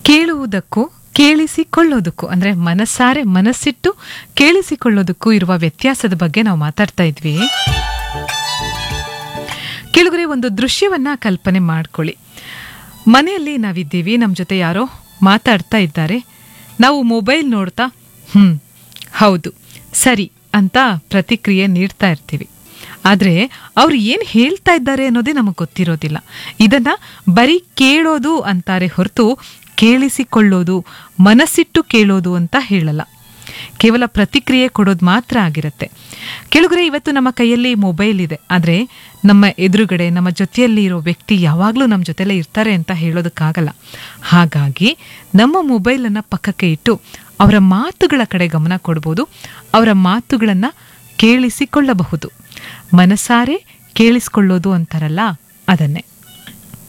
ಕೇಳುವುದಕ್ಕೂ ಕೇಳಿಸಿಕೊಳ್ಳೋದಕ್ಕೂ ಅಂದ್ರೆ ಮನಸ್ಸಾರೆ ಮನಸ್ಸಿಟ್ಟು ಕೇಳಿಸಿಕೊಳ್ಳೋದಕ್ಕೂ ಇರುವ ವ್ಯತ್ಯಾಸದ ಬಗ್ಗೆ ನಾವು ಮಾತಾಡ್ತಾ ಇದ್ವಿ ಕೆಳಗರೆ ಒಂದು ದೃಶ್ಯವನ್ನ ಕಲ್ಪನೆ ಮಾಡ್ಕೊಳ್ಳಿ ಮನೆಯಲ್ಲಿ ನಾವಿದ್ದೀವಿ ನಮ್ಮ ಜೊತೆ ಯಾರೋ ಮಾತಾಡ್ತಾ ಇದ್ದಾರೆ ನಾವು ಮೊಬೈಲ್ ನೋಡ್ತಾ ಹ್ಮ್ ಹೌದು ಸರಿ ಅಂತ ಪ್ರತಿಕ್ರಿಯೆ ನೀಡ್ತಾ ಇರ್ತೀವಿ ಆದರೆ ಅವ್ರು ಏನು ಹೇಳ್ತಾ ಇದ್ದಾರೆ ಅನ್ನೋದೇ ನಮಗೆ ಗೊತ್ತಿರೋದಿಲ್ಲ ಇದನ್ನ ಬರೀ ಕೇಳೋದು ಅಂತಾರೆ ಹೊರತು ಕೇಳಿಸಿಕೊಳ್ಳೋದು ಮನಸ್ಸಿಟ್ಟು ಕೇಳೋದು ಅಂತ ಹೇಳಲ್ಲ ಕೇವಲ ಪ್ರತಿಕ್ರಿಯೆ ಕೊಡೋದು ಮಾತ್ರ ಆಗಿರುತ್ತೆ ಕೆಳಗರೆ ಇವತ್ತು ನಮ್ಮ ಕೈಯಲ್ಲಿ ಮೊಬೈಲ್ ಇದೆ ಆದರೆ ನಮ್ಮ ಎದುರುಗಡೆ ನಮ್ಮ ಜೊತೆಯಲ್ಲಿ ಇರೋ ವ್ಯಕ್ತಿ ಯಾವಾಗಲೂ ನಮ್ಮ ಜೊತೆಲೇ ಇರ್ತಾರೆ ಅಂತ ಹೇಳೋದಕ್ಕಾಗಲ್ಲ ಹಾಗಾಗಿ ನಮ್ಮ ಮೊಬೈಲನ್ನು ಪಕ್ಕಕ್ಕೆ ಇಟ್ಟು ಅವರ ಮಾತುಗಳ ಕಡೆ ಗಮನ ಕೊಡ್ಬೋದು ಅವರ ಮಾತುಗಳನ್ನು ಕೇಳಿಸಿಕೊಳ್ಳಬಹುದು ಮನಸಾರೆ ಕೇಳಿಸಿಕೊಳ್ಳೋದು ಅಂತಾರಲ್ಲ ಅದನ್ನೇ